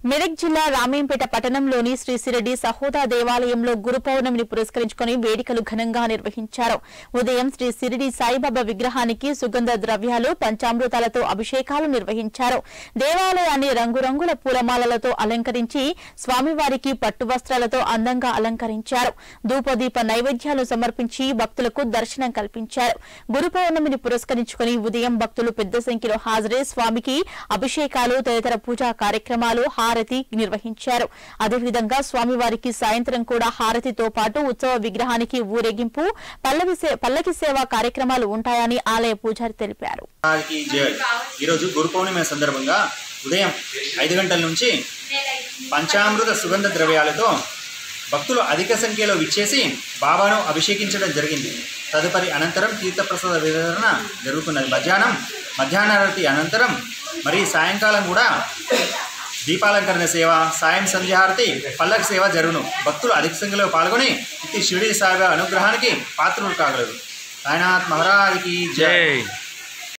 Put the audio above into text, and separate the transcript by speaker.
Speaker 1: మెదక్ జిల్లా రామేంపేట పట్టణంలోని శ్రీ సిరడి సహోదా దేవాలయంలో గురు పౌర్ణమిని పురస్కరించుకుని వేడుకలు ఘనంగా నిర్వహించారు ఉదయం శ్రీ సిరిడి సాయిబాబా విగ్రహానికి సుగంధ ద్రవ్యాలు పంచామృతాలతో అభిషేకాలు నిర్వహించారు దేవాలయాన్ని రంగురంగుల పూలమాలలతో అలంకరించి స్వామివారికి పట్టు వస్త్రాలతో అందంగా అలంకరించారు ధూపదీప నైవేద్యాలు సమర్పించి భక్తులకు దర్శనం కల్పించారు గురు పౌర్ణమిని పురస్కరించుకుని ఉదయం భక్తులు పెద్ద సంఖ్యలో హాజరై స్వామికి అభిషేకాలు తదితర పూజా కార్యక్రమాలు హారతి నిర్వహించారు అదేవిధంగా స్వామివారికి సాయంత్రం కూడా హారతితో పాటు ఉత్సవ విగ్రహానికి ఊరేగింపు పల్లవి సే- పల్లకి సేవ కార్యక్రమాలు ఉంటాయని ఆలయ పూజారి తెలిపారు
Speaker 2: వారికి జయ ఈరోజు గురు పౌర్ణమి సందర్భంగా ఉదయం ఐదు గంటల నుంచి పంచామృత సుగంధ ద్రవ్యాలతో భక్తులు అధిక సంఖ్యలో విచ్చేసి బాబాను అభిషేకించడం జరిగింది తదుపరి అనంతరం తీర్థప్రసాద వితరణ జరుగుతున్నది మధ్యాహ్నం మధ్యాహ్నారతి అనంతరం మరి సాయంకాలం కూడా దీపాలంకరణ సేవ సాయం సంధ్యాహారతి పల్లకి సేవ జరుగును భక్తులు అధిక సంఖ్యలో పాల్గొని ఇట్టి షిరిడి సాయిబాబా అనుగ్రహానికి పాత్రులు కాగలరు సాయినాథ్ మహారాజ్కి జై
Speaker 3: జై